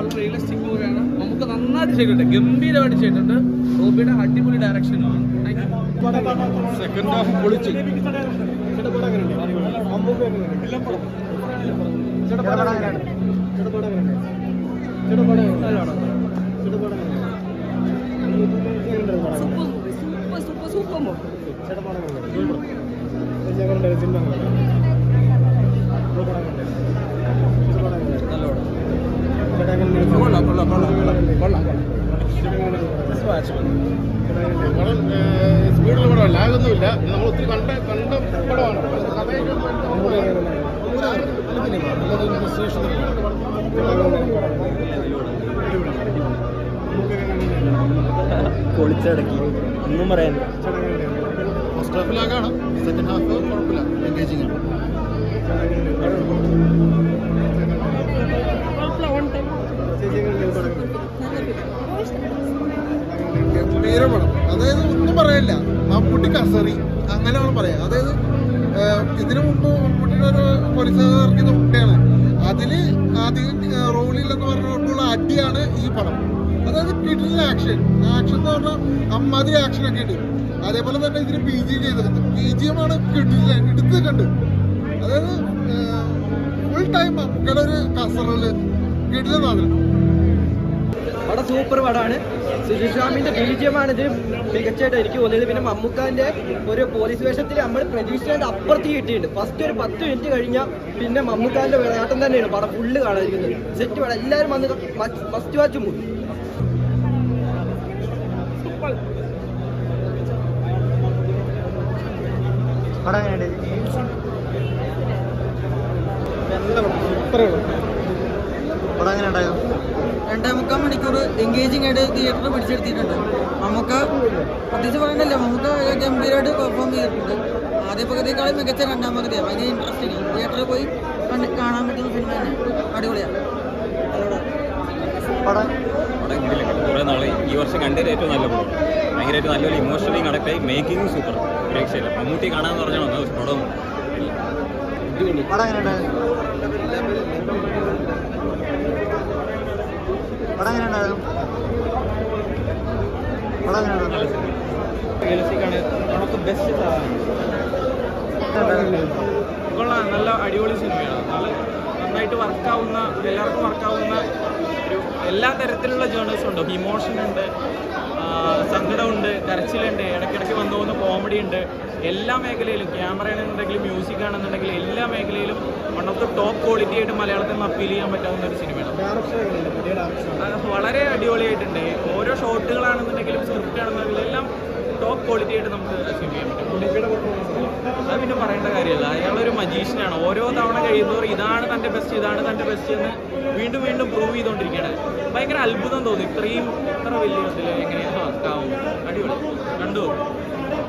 realistic മൂവിയാണ് നമുക്ക് നന്നായിട്ട് ചെയ്തിട്ടുണ്ട് ഗംഭീരമായിട്ട് ചെയ്തിട്ടുണ്ട് റോബിയുടെ അടിപൊളി ഡയറക്ഷനാണ് സെക്കൻഡ് ഹാഫ് പൊളിച്ച് സൂപ്പർ സൂപ്പർ സൂപ്പർ മൂവി കൊള്ളാം കൊള്ളാം കൊള്ളാം കൊള്ളാം സ്പീഡിൽ പടമല്ല ലാഗൊന്നുമില്ല നമ്മൾ ഒത്തിരി കണ്ട കണ്ട പടമാണ് കഥയൊക്കെ പൊളിച്ചടക്കി ഒന്നും പറയാനില്ല ഫസ്റ്റ് ഹാഫ് ലാഗാണ് സെക്കൻഡ് ഹാഫ് കുഴപ്പമില്ല എൻഗേജിങ് ആണ് ഗംഭീര പടം അതായത് ഒന്നും പറയാനില്ല മമ്മൂട്ടി കസറി അങ്ങനെ വേണം പറയാം അതായത് ഏഹ്, ഇതിനു മുമ്പ് മമ്മൂട്ടിയുടെ ഒരു പോലീസ് ഇറങ്ങിയത് മുട്ടയാണ് അതില് ആദ്യം ഏഹ്, റോളില്ലെന്ന് പറഞ്ഞുകൊണ്ടുള്ള അടിയാണ് ഈ പടം അതായത് കിടിലൻ ആക്ഷൻ ആക്ഷൻ എന്ന് പറഞ്ഞാൽ അമ്മാതിരി ആക്ഷൻ ഒക്കെ ഉണ്ട് അതേപോലെ തന്നെ ഇതിന് പി ജി ചെയ്തിട്ടുണ്ട് പി ജി എമാണ് കിടിലൻ എടുത്ത് കണ്ട് അതായത് ഫുൾ ടൈം മമ്മൂക്കയുടെ ഒരു കസറല് കിടിലൻ സാധനം പടം സൂപ്പർ പടമാണ് സുജിഷാമിന്റെ ബീജിയമാണ് ഇത് മികച്ചതായിട്ട് എനിക്ക് തോന്നിയത് പിന്നെ മമ്മൂക്കാന്റെ ഒരു പോലീസ് വേഷത്തിൽ നമ്മൾ പ്രതീക്ഷിച്ചതിന്റെ അപ്പുറത്ത് കിട്ടിയിട്ടുണ്ട് ഫസ്റ്റ് ഒരു പത്ത് മിനിറ്റ് കഴിഞ്ഞാൽ പിന്നെ മമ്മൂക്കാന്റെ വിളയാട്ടം തന്നെയാണ് പടം ഫുള്ള് കാണാതിരിക്കുന്നത് സെറ്റ് പടം എല്ലാവരും വന്ന് മസ്റ്റ് വാച്ച് മൂവി പടം എങ്ങനെയുണ്ട് പടം എങ്ങനെ ഉണ്ടായോ രണ്ടേ മുക്കാൽ മണിക്കൂർ എൻഗേജിംഗ് ആയിട്ട് തിയേറ്ററിൽ പിടിച്ചെടുത്തിട്ടുണ്ട് നമുക്ക് പ്രത്യേകിച്ച് പറയണ്ടല്ലോ നമുക്ക് ഗംഭീരമായിട്ട് പെർഫോം ചെയ്തിട്ടുണ്ട് ആദ്യ പകുതിയേക്കാളും മികച്ച രണ്ടാം പകുതിയാണ് ഭയങ്കര ഇൻട്രസ്റ്റിംഗ് തിയേറ്ററിൽ പോയി കണ്ട് കാണാൻ പറ്റുന്ന സിനിമ തന്നെ അടിപൊളിയാണ് പടം പടം കിട്ടില്ല കുറേ നാൾ ഈ വർഷം കണ്ടതിൽ ഏറ്റവും നല്ല പടം ഭയങ്കരമായിട്ട് നല്ലൊരു ഇമോഷണലി കണക്ട് ആയി മേക്കിംഗ് സൂപ്പർ രക്ഷയില്ല മമ്മൂട്ടി കാണാന്ന് പറഞ്ഞാൽ വന്നത് പക്ഷെ പടം ഇല്ല പടം എങ്ങനെയുണ്ട് പടം എങ്ങനെയുണ്ട് പടം എങ്ങനെയുണ്ട് കൊള്ളാം നല്ല അടിപൊളി സിനിമയാണ് നല്ല നന്നായിട്ട് വർക്കാവുന്ന എല്ലാവർക്കും വർക്കാവുന്ന ഒരു എല്ലാ തരത്തിലുള്ള ജേണൽസും ഉണ്ട് ഇമോഷൻ ഉണ്ട് ആ, സങ്കടമുണ്ട് കരച്ചിലുണ്ട് ഇടയ്ക്കിടയ്ക്ക് വന്നു പോകുന്ന കോമഡി ഉണ്ട് എല്ലാ മേഖലയിലും ക്യാമറ ആണെന്നുണ്ടെങ്കിലും മ്യൂസിക് ആണെന്നുണ്ടെങ്കിലും എല്ലാ മേഖലയിലും one of the top quality ആയിട്ട് മലയാളത്തിൽ നിന്ന് അപ്പീൽ ചെയ്യാൻ പറ്റാവുന്ന ഒരു സിനിമയാണ് അത് വളരെ അടിപൊളിയായിട്ടുണ്ട് ഓരോ ഷോട്ടുകളാണെന്നുണ്ടെങ്കിലും സ്ക്രിപ്റ്റ് ആണെന്നുണ്ടെങ്കിലും എല്ലാം ടോപ്പ് ക്വാളിറ്റി ആയിട്ട് നമുക്ക് അസ്യൂം ചെയ്യാൻ പറ്റും അത് പിന്നെ പറയേണ്ട കാര്യമല്ല അയാളൊരു മജീഷ്യനാണ് ഓരോ തവണ കഴിയുന്നവർ ഇതാണ് തൻ്റെ ബെസ്റ്റ് ഇതാണ് തൻ്റെ ബെസ്റ്റ് എന്ന് വീണ്ടും വീണ്ടും പ്രൂവ് ചെയ്തുകൊണ്ടിരിക്കുകയാണ് ഭയങ്കര അത്ഭുതം തോന്നി ഇത്രയും ഇത്ര വലിയ ഇതിൽ എങ്ങനെയാണ് വർക്കാവും അടിപൊളി കണ്ടു